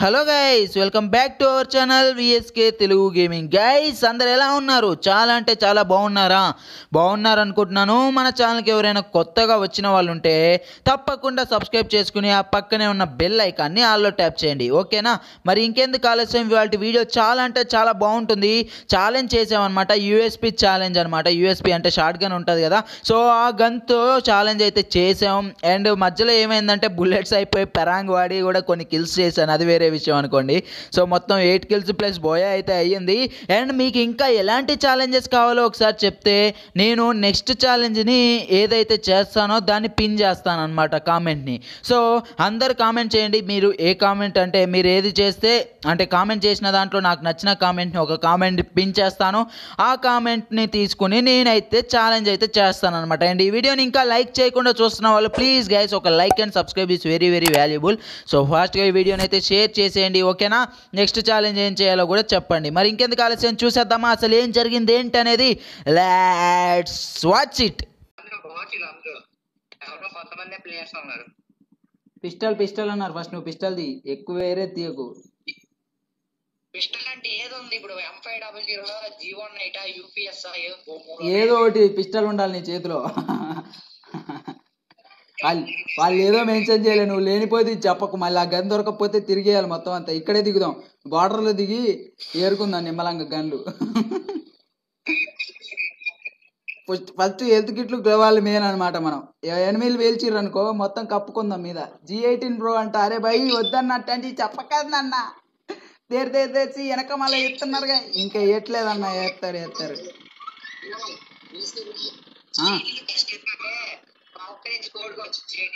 Hello guys welcome back to our channel VSK Telugu gaming guys అందరు ఎలా ఉన్నారు చాలా అంటే చాలా బాగున్నారా బాగున్నారు అనుకుంటున్నాను మన ఛానల్కి ఎవరైనా కొత్తగా వచ్చిన వాళ్ళు ఉంటే తప్పకుండా సబ్స్క్రైబ్ చేసుకుని ఆ పక్కనే ఉన్న బెల్ ఐకాన్ని ఆల్లో ట్యాప్ చేయండి ఓకేనా మరి ఇంకెందుకు ఆలస్యం ఇవాళ వీడియో చాలా అంటే చాలా బాగుంటుంది ఛాలెంజ్ చేసామన్నమాట యూఎస్పి ఛాలెంజ్ అనమాట యూఎస్పి అంటే షార్ట్ గన్ ఉంటుంది కదా సో ఆ గన్తో ఛాలెంజ్ అయితే చేసాం అండ్ మధ్యలో ఏమైందంటే బుల్లెట్స్ అయిపోయి పెరాంగ్ వాడి కూడా కొన్ని కిల్స్ చేశాను అది వేరే విషయం అనుకోండి సో మొత్తం ఎయిట్ కిల్స్ ప్లస్ బోయా అయితే అయ్యింది అండ్ మీకు ఇంకా ఎలాంటి ఛాలెంజెస్ కావాలో ఒకసారి చెప్తే నేను నెక్స్ట్ ఛాలెంజ్ని ఏదైతే చేస్తానో దాన్ని పిన్ చేస్తాను అనమాట కామెంట్ని సో అందరు కామెంట్ చేయండి మీరు ఏ కామెంట్ అంటే మీరు ఏది చేస్తే అంటే కామెంట్ చేసిన దాంట్లో నాకు నచ్చిన కామెంట్ని ఒక కామెంట్ పిన్ చేస్తాను ఆ కామెంట్ని తీసుకుని నేనైతే ఛాలెంజ్ అయితే చేస్తాను అనమాట అండ్ ఈ వీడియోని ఇంకా లైక్ చేయకుండా చూస్తున్న వాళ్ళు ప్లీజ్ గైస్ ఒక like and subscribe is very very valuable so ఫాస్ట్గా ఈ వీడియోని అయితే షేర్ చేసేయండి ఓకేనా నెక్స్ట్ ఛాలెంజ్ ఏం చేయాలో కూడా చెప్పండి మరి ఇంకెందుకు ఆలస్యం చూసేద్దామా అసలు ఏం జరిగింది ఏంటి అనేది లెట్స్ వాచ్ ఇట్ అందరూ బాటిల్ అందరూ ఎవరో కొంతమంది ప్లేయర్స్ ఉన్నారు పిస్టల్ పిస్టల్ అన్నారు ఫస్ట్ నువ్వు పిస్టల్ది ఎక్కువ వేరే తీయకు పిస్టల్ అంటే ఏది ఉంది ఇప్పుడు M five double zero G one eight UPS ఏదో ఒకటి పిస్టల్ ఉండాలి నీ చేతిలో వాళ్ళు వాళ్ళు ఏదో మెన్షన్ చేయలే నువ్వు లేనిపోతే చెప్పకు మళ్ళీ ఆ గన్ దొరకకపోతే తిరిగేయాలి మొత్తం అంతా ఇక్కడే దిగుదాం బార్డర్లో దిగి ఏరుకుందాం నిమ్మలంగా గన్లు ఫస్ట్ ఫస్ట్ హెల్త్ కిట్లు గ్లోవాల్ మెయిన్ అనమాట మనం ఎనిమిది వేల్చిర్రు అనుకో మొత్తం కప్పుకుందాం మీద జీ ఎయిటీన్ ప్రో అంట అరే భయ్ వద్దన్నట్టండి చెప్పకదన్న దేర్ దేర్ తెచ్చి వెనక మళ్ళీ ఎత్తున్నారుగా ఇంకా వేయట్లేదన్న వేస్తారు వేస్తారు ఆ. టెస్ట్ ఏంటంటే ఒక్క నుంచి కోడ్ వచ్చి చేయండి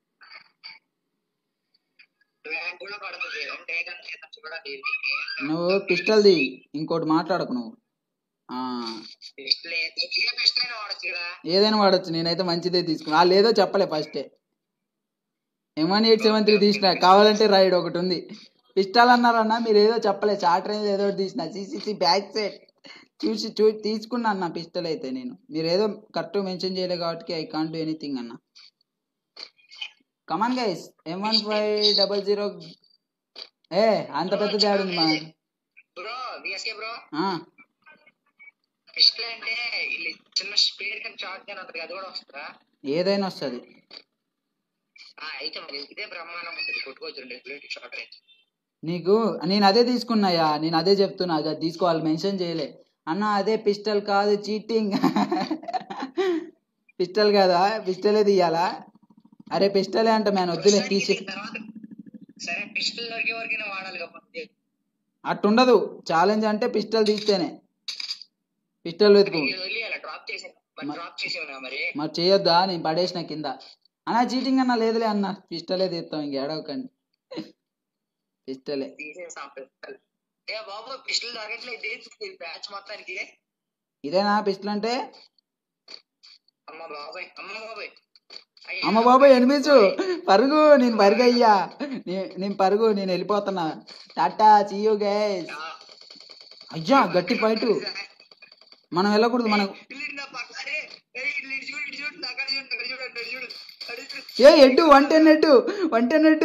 ర్యాంక్ కూడా పడుతుంది అంటే కనుక చూడండి నువ్వు పిస్టల్ది ఇంకోటి మాట్లాడకు నువ్వు ఆ, పిస్టల్ ఏ పిస్టల్ అయినా వాడచ్చు కదా ఏదైనా వాడచ్చు నేనైతే మంచిదే తీసుకున్నా వాళ్ళు ఏదో చెప్పలే ఫస్టే ఎమన్ ఎయిట్ సెవెన్ త్రీ తీసిన కావాలంటే రైడ్ ఒకటి ఉంది పిస్టల్ అన్నారన్న మీరు ఏదో చెప్పలే చార్ట్ రేంజ్ ఏదో ఒకటి తీసిన సిసిసి బ్యాక్ సైడ్ చూసి చూ తీసుకున్నా అన్న పిస్టల్ అయితే నేను మీరు ఏదో కరెక్ట్ మెన్షన్ చేయలే కాబట్టి ఐ కాంట్ డూ ఎనీథింగ్ అన్న come on guys M one five double zero ఏ అంత పెద్ద తేడా ఉంది మా బ్రో విఎస్కే బ్రో ఆ, పిస్టల్ అంటే ಇಲ್ಲಿ చిన్న స్పేర్ కానీ షార్ట్ కానీ ఉంటుంది అది కూడా వస్తుందా ఏదైనా వస్తుంది ఆ, అయితే మరి ఇదే బ్రహ్మాండం ఉంటుంది కొట్టుకోవచ్చు రెండు బుల్లెట్ షార్ట్ రేంజ్ నీకు నేను అదే తీసుకున్నాయా నేను అదే చెప్తున్నా అది తీసుకోవాలి మెన్షన్ చేయలే అన్న అదే పిస్టల్ కాదు చీటింగ్ పిస్టల్ కాదా పిస్టలే తీయాలా అరే పిస్టలే అంట మ్యాన్ వద్దులే తీసి తర్వాత సరే పిస్టల్ దొరికే వరకైనా వాడాలి కాబట్టి అట్టుండదు ఛాలెంజ్ అంటే పిస్టల్ తీస్తేనే పిస్టల్ వెతుకు వదిలేయాలి డ్రాప్ చేసి మరి డ్రాప్ చేసి ఉన్నా మరి మరి చేయొద్దా నేను పడేసిన కింద అన్న చీటింగ్ అన్న లేదులే అన్న పిస్టలే తీస్తాం ఇంక ఏడవకండి పిస్టలే తీసేసాం పిస్టల్ ఏ బాబు పిస్టల్ దొరకట్లేదు ఇదే బ్యాచ్ మొత్తానికి ఇదేనా పిస్టల్ అంటే అమ్మ బాబాయ్ అమ్మ బాబాయ్ అయ్యా, అమ్మ బాబాయ్ ఎనిమిచు పరుగు నేను పరుగు అయ్యా నే- నేను పరుగు నేను వెళ్ళిపోతున్నా టాటా చీయూ గైస్ ఆ, అయ్యా గట్టి ఫైట్ మనం వెళ్ళకూడదు మనం ఇల్లు నా పక్క- అరే, ఏయ్, ఇల్లు ఇటు చూడు, ఇటు చూడు, అక్కడ చూడు, అక్కడ చూడు, అక్కడ చూడు, అక్కడ చూడు. ఏ ఎడ్డు వన్ టెన్ ఎడ్డు వన్ టెన్ ఎడ్డు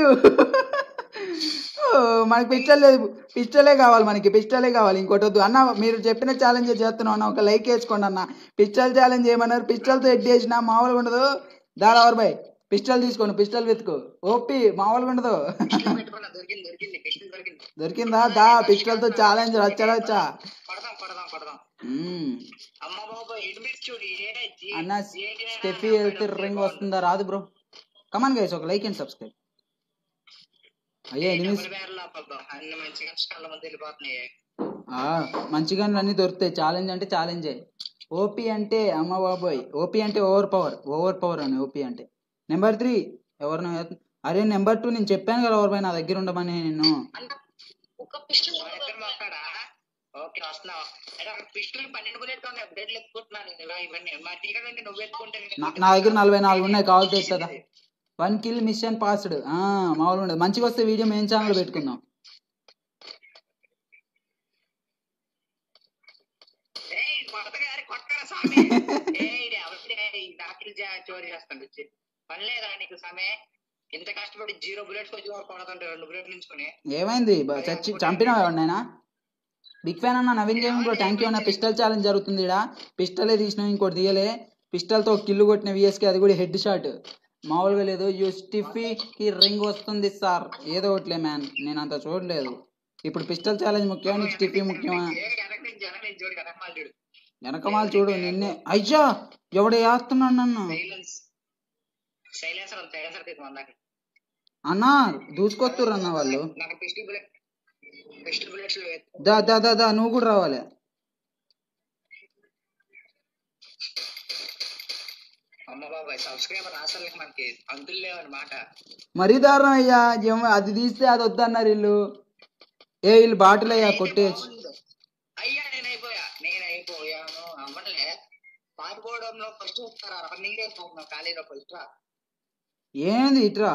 ఓ, మనకి పిస్టల్ లేదు పిస్టలే కావాలి మనకి పిస్టలే కావాలి ఇంకోటి వద్దు అన్న మీరు చెప్పిన ఛాలెంజ్ చేస్తున్నాం అన్న ఒక లైక్ వేసుకోండి అన్న పిస్టల్ ఛాలెంజ్ చేయమన్నారు పిస్టల్తో ఎడ్ చేసిన మామూలుగా ఉండదు దాదా ఎవరు బాయ్ పిస్టల్ తీసుకోండి పిస్టల్ వెతుకు ఓపి మామూలుగా ఉండదు పిస్టల్ పెట్టుకున్నా, దొరికింది దొరికింది పిస్టల్ దొరికింది దొరికిందా దా పిస్టల్తో ఛాలెంజ్ రచ్చరచ్చా పడదాం పడదాం పడదాం మ్మ్. అమ్మ బాబాయ్ ఎనిమిది చూడు ఏ జీ- అన్న ఏంటి నాయనా, స్టెఫీ నా వెళ్తే పైన రింగ్ వస్తుందా రాదు బ్రో కమాన్ గైస్ ఒక లైక్ అండ్ సబ్స్క్రైబ్ అయ్యా ఎనిమిది డబుల్ బ్యారెల్ ఆపొద్దాం. అన్ని మంచిగా కళ్ళ మంది వెళ్ళిపోతున్నాయి ఆ, మంచి గన్లు అన్ని దొరుకుతాయి ఛాలెంజ్ అంటే ఛాలెంజే ఓపీ అంటే అమ్మ బాబోయ్ ఓపీ అంటే ఓవర్ పవర్ ఓవర్ పవర్ అని ఓపీ అంటే నెంబర్ త్రీ ఎవరినో వేత్- అరే నెంబర్ టూ నేను చెప్పాను కదా ఎవరిపై నా దగ్గర ఉండమని నేను అంటే ఒక పిస్టల్ మాట్లాడా ఓకే వస్తున్నావు అంటే అక్కడ పిస్టల్ పన్నెండు బుల్లెట్ ఉన్నాయి బ్లడ్ ఎత్తుకుంటున్నాను నేను ఇలా ఇవన్నీ మా టీకా అంటే నువ్వు ఎత్తుకుంటే నేను నా- నా దగ్గర నలభై నాలుగు ఉన్నాయి కావాలి తెస్తుందా వన్ కిల్ మిషన్ పాస్డ్ మామూలుగా ఉండదు మంచిగా వస్తే వీడియో మెయిన్ ఛానల్ పెట్టుకుందాం ఏయ్, కొత్తగా అరే కొట్టరా స్వామి ఏయ్, ఇది ఎవరిదే? ఈ డాక్టర్ చోరీ చేస్తాడు వచ్చి పని లేదా నీకు సమయ ఇంత కష్టపడి జీరో బుల్లెట్స్ వచ్చి వాడు కొడతంటే రెండు బుల్లెట్లు ఉంచుకొని ఏమైంది బ- చచ్చి చంపినావా ఎవరినైనా బిగ్ ఫ్యాన్ అన్న Naveen gaming bro thank you అన్న పిస్టల్ ఛాలెంజ్ జరుగుతుంది ఇక్కడ పిస్టలే తీసినాం ఇంకోటి తీయలే పిస్టల్తో కిల్లు కొట్టిన విఎస్కి అది కూడా హెడ్ షాట్ మామూలుగా లేదు యూ స్టిఫీకి రింగ్ వస్తుంది సార్ ఏదో ఒకటిలే మ్యాన్ నేను అంత చూడలేదు ఇప్పుడు పిస్టల్ ఛాలెంజ్ ముఖ్యమా నీకు స్టిఫీ ముఖ్యమా ఏ వెనక నుంచి వెనక నుంచి చూడు కదా మళ్ళీ చూడు వెనకమాల చూడు నిన్నే అయ్యా ఎవడు వేస్తున్నాడు నన్ను సైలెన్స్ సైలెన్సర్ ఉంది సైలెన్సర్ తీసి మందాక అన్నా దూసుకొస్తుర్రు అన్న వాళ్ళు నాకు పిస్టల్ బుల్లెట్ పిస్టల్ బుల్లెట్స్ దా దా దా దా నువ్వు కూడా రావాలి అమ్మ బాబాయ్ సబ్స్క్రైబర్ అసలు మనకి అంతులు లేవన్నమాట మరీ దారుణం అయ్యా ఏమో అది తీస్తే అది వద్దన్నారు వీళ్ళు ఏ వీళ్ళు బాటిల్ అయ్యా కొట్టేయచ్చు అయ్యా నేను అయిపోయా నేను అయిపోయాను అమ్మలే పారిపోవడంలో ఫస్ట్ వస్తారా అక్కడ నీడే ఖాళీలో ఫస్ట్ రా ఏంది ఇట్రా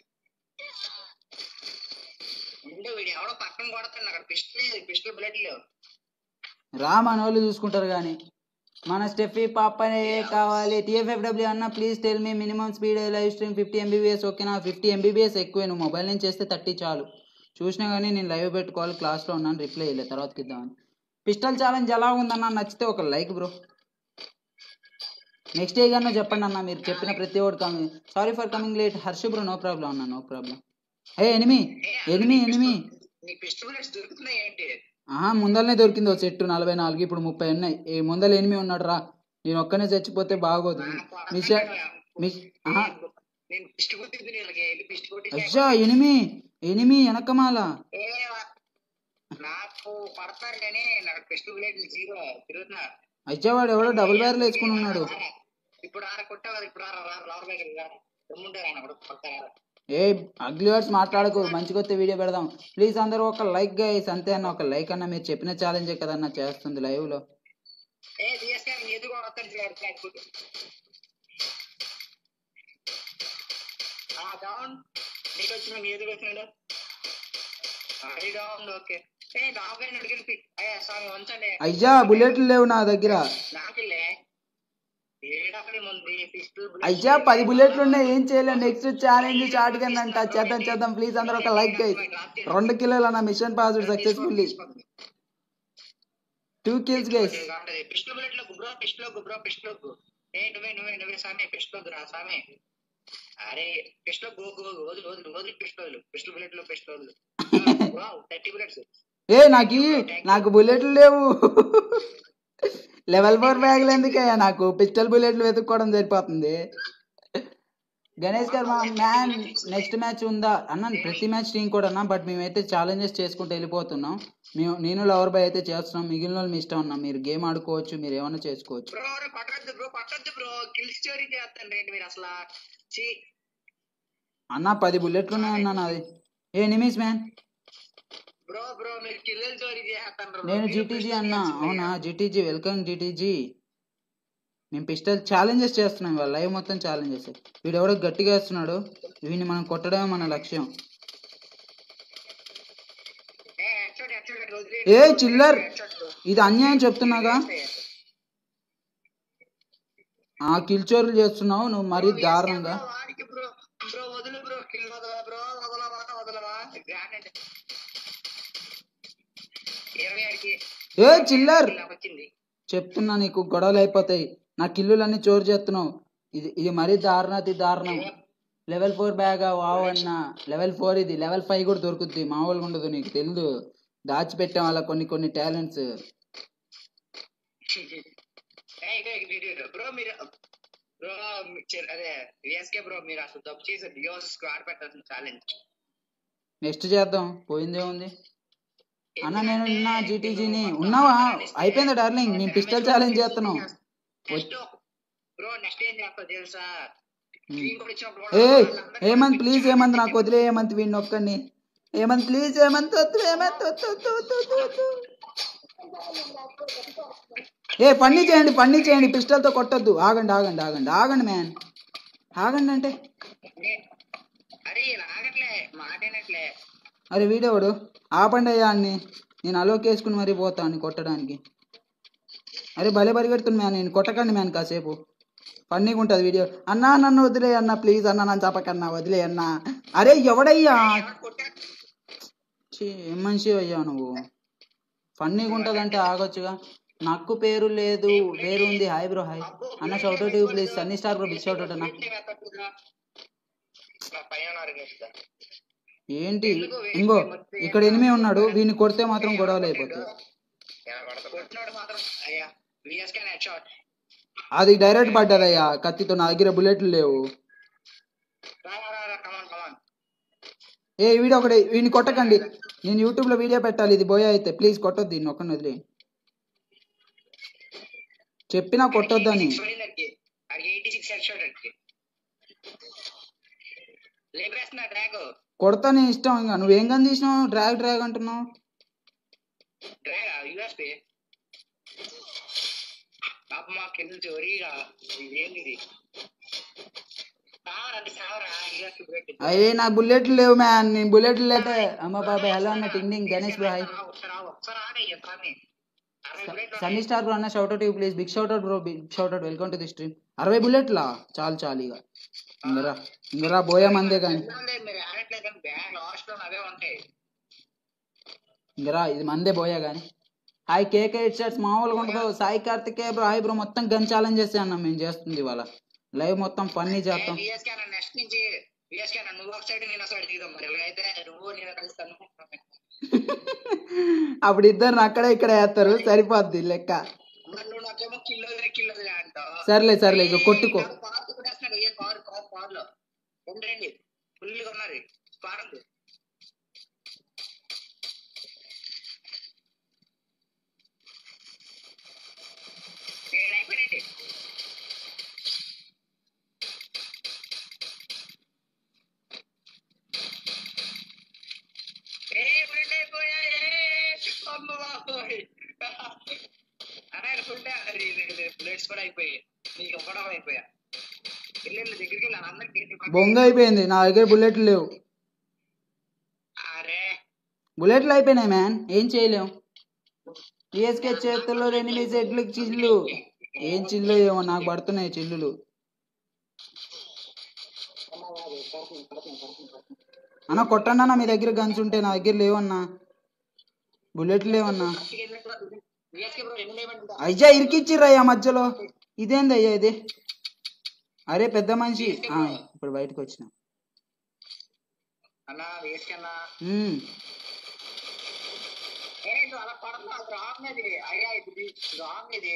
ముందు వీడు ఎవడో పక్కన కొడతాను అక్కడ పిస్టల్ పిస్టల్ బుల్లెట్ లేవు రా మన వాళ్ళు చూసుకుంటారు కానీ మన స్టెఫీ పాపనే కావాలి టీఎఫ్ఎఫ్డబ్ల్యూ అన్న please tell me minimum speed live stream fifty MBBS ఓకేనా ఫిఫ్టీ ఎంబీబీఎస్ ఎక్కువే నువ్వు మొబైల్ నుంచి చేస్తే థర్టీ చాలు చూసినా కానీ నేను లైవ్ పెట్టుకోవాలి క్లాస్లో ఉన్నాను రిప్లై ఇవ్వలేదు తర్వాతకి ఇద్దామని పిస్టల్ ఛాలెంజ్ ఎలా ఉందన్న నచ్చితే ఒక లైక్ బ్రో నెక్స్ట్ డే కన్నా చెప్పండి అన్న మీరు చెప్పిన ప్రతి ఒక్కటి coming sorry for coming late Harsha bro no problem అన్న నో ప్రాబ్లం ఏ ఎనిమి ఎనిమి ఎనిమి నీ పిస్టల్ బుల్లెట్స్ దొరుకుతున్నాయి ఏంటి ఆహా ముందరనే దొరికింది ఓ చెట్టు నలభై నాలుగు ఇప్పుడు ముప్పై ఉన్నాయి ఏ ముందర ఎనిమిది ఉన్నాడు రా నేను ఒక్కనే చచ్చిపోతే బాగోదు మిషన్ మిష్ ఆహా నేను పిస్టల్ కొట్టింది వీళ్ళకి వెళ్ళి పిస్టల్ కొట్టి అజ్జా ఎనిమి ఎనిమి వెనకమాల ఏ నాకు పడతారు కానీ నాకు పిస్టల్ బుల్లెట్ జీరో తిరుగుతున్నా అజ్జా వాడు ఎవడో డబుల్ బ్యారెల్ వేసుకుని ఉన్నాడు ఇప్పుడు ఆర కొట్టావు కదా ఇప్పుడు ఆర రావర్ బైక్ రమ్ముంటారు ఆయన కూడా కొడతారు ఏ అగ్లీ వర్డ్స్ మాట్లాడకు మంచిగా వస్తే వీడియో పెడదాం ప్లీజ్ అందరూ ఒక లైక్ గైస్ అంతే అన్న ఒక లైక్ అన్న మీరు చెప్పిన ఛాలెంజే కదన్న చేస్తుంది లైవ్ లో ఏ డిఎస్కే ఎదుగు వస్తాను చూడు ఆ డౌన్ నీకు వచ్చిన నీ ఎదుగు వచ్చినాడు అది డౌన్ ఓకే ఏ నాకైనా అడిగి అయ్యా స్వామి ఉంచండి అయ్యా బుల్లెట్లు లేవు నా దగ్గర నాకిలే ఏడక్కడి ఉంది పిస్టల్ అయ్యా పది బుల్లెట్లు ఉన్నాయి ఏం చేయలేదు నెక్స్ట్ ఛాలెంజ్ చాట్ కింద అంట చేద్దాం చేద్దాం ప్లీజ్ అందరూ ఒక లైక్ గైస్ రెండు కిలోలు అన్న mission password successfully two kills guys pistol bullet లో బ్రో పిస్టల్ బ్రో పిస్టల్ ఏ నువ్వే నువ్వే నువ్వే స్వామి పిస్టల్ రా స్వామి అరే పిస్టల్ గో గో వదులు వదులు వదులు పిస్టల్ పిస్టల్ బుల్లెట్ లో పిస్టల్ వావ్ థర్టీ బుల్లెట్స్ ఏ నాకు నాకు బుల్లెట్లు లేవు లెవెల్ ఫోర్ బ్యాగులు ఎందుకయ్యా నాకు పిస్టల్ బుల్లెట్లు వెతుక్కోవడం సరిపోతుంది గణేష్ గారు మా మ్యాన్ నెక్స్ట్ మ్యాచ్ ఉందా అన్న ప్రతి మ్యాచ్ టీం కూడా అన్న బట్ మేమైతే ఛాలెంజెస్ చేసుకుంటూ వెళ్ళిపోతున్నాం మేము నేను లవర్ బాయ్ అయితే చేస్తున్నాం మిగిలిన వాళ్ళు మీ ఇష్టం అన్న మీరు గేమ్ ఆడుకోవచ్చు మీరు ఏమైనా చేసుకోవచ్చు బ్రో కొట్టద్దు బ్రో కొట్టద్దు బ్రో కిల్ స్టోరీ చేస్తాను రేంటి మీరు అసలు ఛీ అన్న పది బుల్లెట్లు ఉన్నాయన్న నాది ఏ నిమిష్ మ్యాన్ బ్రో బ్రో మీరు కిల్ స్టోరీ చేస్తాను నేను జీటీజీ అన్న అవునా జీటీజీ వెల్కమ్ జీటీజీ మేము పిస్టల్ ఛాలెంజెస్ చేస్తున్నాం ఇవాళ లైవ్ మొత్తం ఛాలెంజెస్ వీడు ఎవడో గట్టిగా వేస్తున్నాడు వీడిని మనం కొట్టడమే మన లక్ష్యం ఏ హెడ్షాట్ హెడ్షాట్ రోజు ఏ చిల్లర్ ఇది అన్యాయం చెప్తున్నాగా ఆ కిల్చోర్లు చేస్తున్నావు నువ్వు మరీ దారుణంగా వాడికి బ్రో బ్రో వదులు బ్రో కిల్ వదలా బ్రో వదలవా వదలవా గ్రానైట్ ఇరవై ఆడికి ఏ చిల్లర్ ఇలా వచ్చింది చెప్తున్నా నీకు గొడవలు అయిపోతాయి నా కిల్లులన్నీ చోరు చేస్తున్నావు ఇది ఇది మరీ దారుణాతి దారుణం లెవెల్ ఫోర్ బ్యాగ్ వావ్ అన్న లెవెల్ ఫోర్ ఇది లెవెల్ ఫైవ్ కూడా దొరుకుద్ది మామూలుగా ఉండదు నీకు తెలియదు దాచిపెట్టాం అలా కొన్ని కొన్ని టాలెంట్స్ బ్రో మీరు బ్రో అదే విఎస్కే బ్రో మీరు అసలు తప్పు చేసి డియోస్ స్క్వాడ్ పెట్టాల్సిన ఛాలెంజ్ నెక్స్ట్ చేద్దాం పోయిందే ఉంది అన్న నేను ఉన్నా జీటీజీని ఉన్నావా అయిపోయిందా డార్లింగ్ మేము పిస్టల్ ఛాలెంజ్ చేస్తున్నాం నెక్స్ట్ బ్రో నెక్స్ట్ ఏం చేస్తావు తెలుసా Hmm. టీం కూడా ఇచ్చినప్పుడు ఏ వాళ్ళందరికీ హేమంత్ ప్లీజ్ హేమంత్ నాకు వదిలే హేమంత్ వీడిని ఒక్కడిని హేమంత్ ప్లీజ్ హేమంత్ వద్దు హేమంత్ వద్దు వద్దు వద్దు వద్దు వద్దు ఏ పని చేయండి పని చేయండి పిస్టల్తో కొట్టొద్దు ఆగండి ఆగండి ఆగండి ఆగండి మ్యాన్ ఆగండి అంటే నే- అరే ఇలా ఆగట్లే మాటేనట్లే అరే వీడేవాడు ఆపండి అయ్యా అన్ని నేను అలోక్ వేసుకుని మరీ పోతాను కొట్టడానికి అరే భలే పరిగెడుతుంది మ్యాన్ నేను కొట్టకండి మ్యాన్ కాసేపు ఫన్నీగా ఉంటుంది వీడియో అన్నా నన్ను వదిలే అన్న ప్లీజ్ అన్న నన్ను చపకన్నా వదిలే అన్నా అరే ఎవడయ్యా ఎవరు కొట్టారు? ఛీ, ఏం మనిషి అయ్యా నువ్వు ఫన్నీగా ఉంటుందంటే ఆగొచ్చుగా నాకు పేరు లేదు పేరు ఉంది హాయ్ బ్రో హాయ్ అబ్బో, అన్న shout out please Sunny star bro big shout out అన్న వీటిని వెతకూడదా? నా పైన ఉన్నారు కదా. ఏంటి ఇంకో ఇక్కడ ఎనిమి ఉన్నాడు వీడిని కొడితే మాత్రం గొడవలు అయిపోతుంది కొట్టినాడు మాత్రం అయ్యా విఎస్కే నెట్ షాట్ అది డైరెక్ట్ పడ్డదయ్యా కత్తితో నా దగ్గర బుల్లెట్లు లేవు రా రా రా కమాన్ కమాన్ ఏ వీడియో ఒకటి వీడిని కొట్టకండి నేను యూట్యూబ్ లో వీడియో పెట్టాలి ఇది బోయా అయితే ప్లీజ్ కొట్టొద్దు దీన్ని ఒక్కని వదిలే చెప్పినా కొట్టొద్దని పడిందడికి అడిగి ఎయిటీ సిక్స్ హెడ్ షాట్ అడిగి లేపేస్తున్నా డ్రాగ్ కొడతా నీ ఇష్టం ఇంకా నువ్వేం కానీ తీసినావు డ్రాగ్ డ్రాగ్ అంటున్నావు డ్రాగ్ యూఎస్పీ పాప మా కింద చోరీగా ఇదేంది ఇది సావరండి సావరా యూఎస్పీ పెట్టి అయ్యే నా బుల్లెట్లు లేవు మ్యాన్ నేను బుల్లెట్లు లేతే అమ్మ బాబాయ్ హలో అన్న టింగ్ టింగ్ గణేష్ బ్రో హాయ్ ఒకసారి ఒకసారి ఆగయ్య స్వామి అరవై బుల్లెట్లు సన్నీ స్టార్ బ్రో అన్న shout out please big shout out bro big shout out welcome to the stream అరవై బుల్లెట్లా చాలు చాలు ఇక ఇంగరా ఇంగరా బోయా మందే కానీ ఉన్నాయి. మీరు ఆడట్లేదు బ్యాగ్ లాస్ట్ లో అవే ఉంటాయి ఇంగరా ఇది మందే బోయా కానీ హాయ్ కేక్ ఎయిట్ షర్ట్స్ మామూలుగా ఉండదు Sai Karthikeya bro hi bro మొత్తం గన్ ఛాలెంజ్ చేస్తే అన్న మేము చేస్తుంది ఇవాళ లైవ్ మొత్తం ఫన్నీ చేస్తాం విఎస్కే అన్న నెక్స్ట్ నుంచి విఎస్కే అన్న నువ్వు ఒక సైడ్ నేను ఒక సైడ్ దిగుదాం మరి అయితే నువ్వు నేను కలిసి అనుకుంటున్నాను అప్పుడు ఇద్దరు అక్కడే ఇక్కడ వేస్తారు సరిపోద్ది లెక్క మరి నువ్వు నాకేమో కిలో కిలో అంటావు సర్లే సర్లే ఇక కొట్టుకో కారు కొట్టేస్తున్నాడు ఏ కారు కారు కార్ లో రెండు రండి ఫుల్గా ఉన్నారు కార్ ఉంది నేను అయిపోయినండి ఏ ఫ్రెండ్ అయిపోయా అమ్మ బాబోయ్ అన్నయ్య ఫుల్ ప్లేట్స్ కూడా అయిపోయాయి నీకు ఇవ్వడం అయిపోయా ఇల్లు దగ్గరికి వెళ్ళి అందరికి బొంగ అయిపోయింది నా దగ్గర బుల్లెట్లు లేవు అరే బుల్లెట్లు అయిపోయినాయి మ్యాన్ ఏం చేయలేం పిఎస్కే చేతుల్లో ఎనిమిది సెట్లు చిల్లు ఏం చిల్లు ఏమో నాకు పడుతున్నాయి చిల్లులు అన్న కొట్టండి అన్న మీ దగ్గర గన్స్ ఉంటే నా దగ్గర లేవన్నా బుల్లెట్లు లేవన్నా విఎస్కే బ్రో ఎన్ని లేవండి అయ్యా ఇరికిచ్చిర్రయ్యా మధ్యలో ఇదేంది అయ్యా ఇది అరే పెద్ద మనిషి ఆ, ఇప్పుడు బయటకు వచ్చిన అన్న విఎస్కే అన్న ఉమ్, ఏ నువ్వు అలా పడుతున్నావు రాంగ్ అది అయ్యా ఇది రాంగ్ ఇది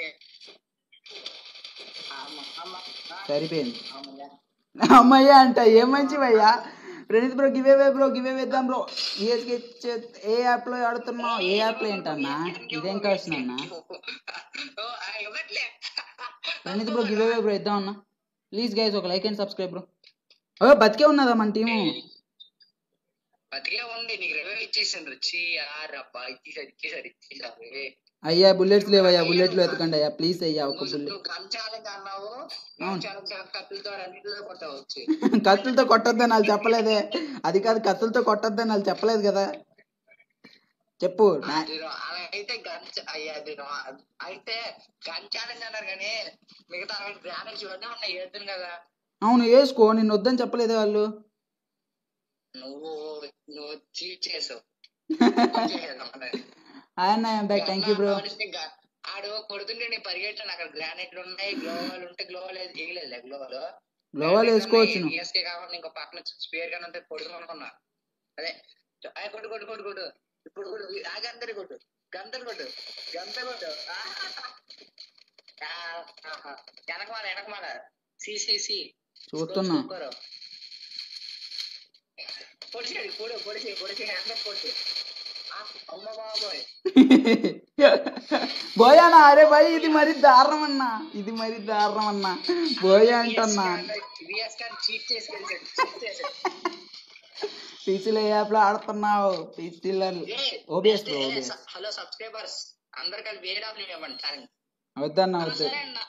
అమ్మ అమ్మ ఆ, సరిపోయింది అమ్మయ్య. అమ్మయ్య అంట ఏ మంచివయ్యా Praneeth bro giveaway bro giveaway వేద్దాం బ్రో ఈఎస్కే ఏ యాప్ లో ఆడుతున్నావు ఏ యాప్ లో ఏంటన్నా ఇదేం క్వశ్చన్ అన్నా ఓ, ఆ, ఇవ్వట్లే Praneeth bro giveaway bro ఇద్దాం అన్నా ప్లీజ్ గైస్ ఒక లైక్ అండ్ సబ్స్క్రైబ్ బ్రో ఓ బతికే ఉన్నదా మన టీము బతికే ఉంది నీకు రెవెన్యూ ఇచ్చేసిండ్రు చీ రబ్బా ఇచ్చేసారు ఇచ్చేసారు ఇచ్చేసారు అయ్యా బుల్లెట్స్ లేవయ్యా బుల్లెట్లు వెతకండి అయ్యా ప్లీజ్ అయ్యా ఒక నువ్వు బుల్లెట్ నువ్వు గన్ ఛాలెంజ్ అన్నావు అవును. గన్ ఛాలెంజ్ కత్తులతో అన్నిటితో కొట్టవచ్చు కత్తులతో కొట్టొద్దని వాళ్ళు చెప్పలేదే అది కాదు కత్తులతో కొట్టొద్దని వాళ్ళు చెప్పలేదు కదా చెప్పు నా- అది రా- అలా అయితే గన్ చ- అయ్యా అది రా- అయితే గన్ ఛాలెంజ్ అన్నారు కానీ మిగతా గ్రానైట్స్ ఇవన్నీ ఉన్నాయి ఏడుతుంది కదా అవును వేసుకో నిన్ను వద్దని చెప్పలేదే వాళ్ళు నువ్వు నువ్వు చీట్ చేసావు హాయ్ అన్న బ్యాక్ థ్యాంక్ యూ బ్రో ఆడు కొడుతుంటే నేను పరిగెట్టాను అక్కడ గ్రానైట్లు ఉన్నాయి గ్లోవాల్ ఉంటే గ్లోవాల్ వేయలేదు గ్లోవాల్ గ్లోవాల్ వేసుకోవచ్చు నువ్వు ఈఎస్కే కాకుండా ఇంకో పక్కన స్పేర్ గానీ అంతా కొడుతున్నా అదే అయ్య కొట్టు కొట్టు కొట్టు కొట్టు ఇప్పుడు కొట్టు ఆ గందరి కొట్టు గందరి కొట్టు గంత కొట్టు వెనకమాల వెనకమాల సి సి సి చూస్తున్నా పొడిచేది పొడి పొడిచి పొడిచి అందరు పొడిచి అమ్మ బాబోయ్ బోయానా అరే భయ్ ఇది మరి దారుణం అన్నా ఇది మరి దారుణం అన్నా బోయా అంటన్నా విఎస్ గారు చీట్ చేసి వెళ్ళాడు చీట్ చేశాడు పీసీలో ఏ యాప్ లో ఆడుతున్నావు పీసీలో OBS bro OBS hello subscribers అందరు కలిపి వేరే ఆఫ్ ఇవ్వమండి ఛాలెంజ్ వద్దన్నా వద్దు సరే అన్న